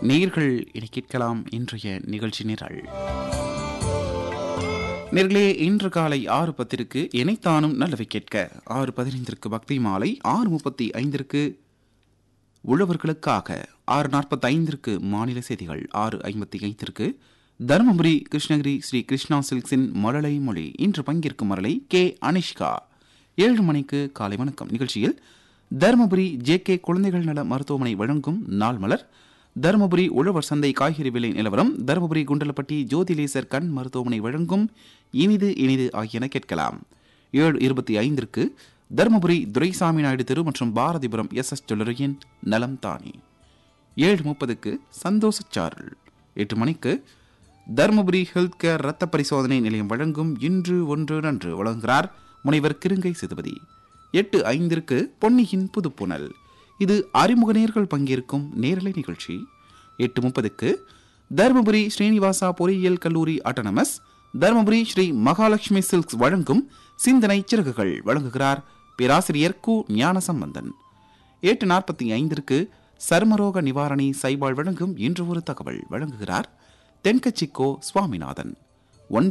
நேர்கள் என கேட்கலாம் இன்றைய நிகழ்ச்சி நிரல் நேர்களே இன்று காலை ஆறு பத்திற்கு இணைத்தானும் நல்லவை கேட்க ஆறு பதினைந்திற்கு பக்தி மாலை ஆறு முப்பத்தி ஐந்திற்கு உழவர்களுக்காக ஆறு நாற்பத்தி ஐந்திற்கு மாநில செய்திகள் ஆறு ஐம்பத்தி ஐந்திற்கு தருமபுரி கிருஷ்ணகிரி ஸ்ரீ கிருஷ்ணா சில்க்ஸின் மழலை மொழி இன்று பங்கேற்கும் மரலை கே அனிஷ்கா ஏழு மணிக்கு காலை வணக்கம் நிகழ்ச்சியில் தருமபுரி ஜே கே குழந்தைகள் நல மருத்துவமனை வழங்கும் நாள் மலர் தருமபுரி உழவர் சந்தை காய்கறி விலை நிலவரம் தருமபுரி குண்டலப்பட்டி ஜோதிலேசர் கண் மருத்துவமனை வழங்கும் இனிது இனிது ஆகியன கேட்கலாம் ஏழு இருபத்தி ஐந்திற்கு தருமபுரி துரைசாமி நாயுடு தெரு மற்றும் பாரதிபுரம் எஸ் எஸ் ஜுவல்லரியின் நலம் தானே ஏழு முப்பதுக்கு சந்தோஷச்சாரல் எட்டு மணிக்கு தருமபுரி ஹெல்த் கேர் ரத்த பரிசோதனை நிலையம் வழங்கும் இன்று ஒன்று நன்று வழங்குகிறார் முனைவர் கிருங்கை சேதுபதி எட்டு ஐந்திற்கு பொன்னியின் புதுப்புணல் இது அறிமுக நேர்கள் பங்கேற்கும் நேரலை நிகழ்ச்சி எட்டு முப்பதுக்கு தருமபுரி ஸ்ரீனிவாசா பொறியியல் கல்லூரி ஆட்டோனமஸ் தருமபுரி ஸ்ரீ மகாலட்சுமி சில்க்ஸ் வழங்கும் சிந்தனை சிறகுகள் வழங்குகிறார் பேராசிரியர் கு ஞானசம்பந்தன் எட்டு நாற்பத்தி ஐந்திற்கு சர்மரோக நிவாரணி சைபால் வழங்கும் இன்று ஒரு தகவல் வழங்குகிறார் தென்கட்சிக்கோ சுவாமிநாதன்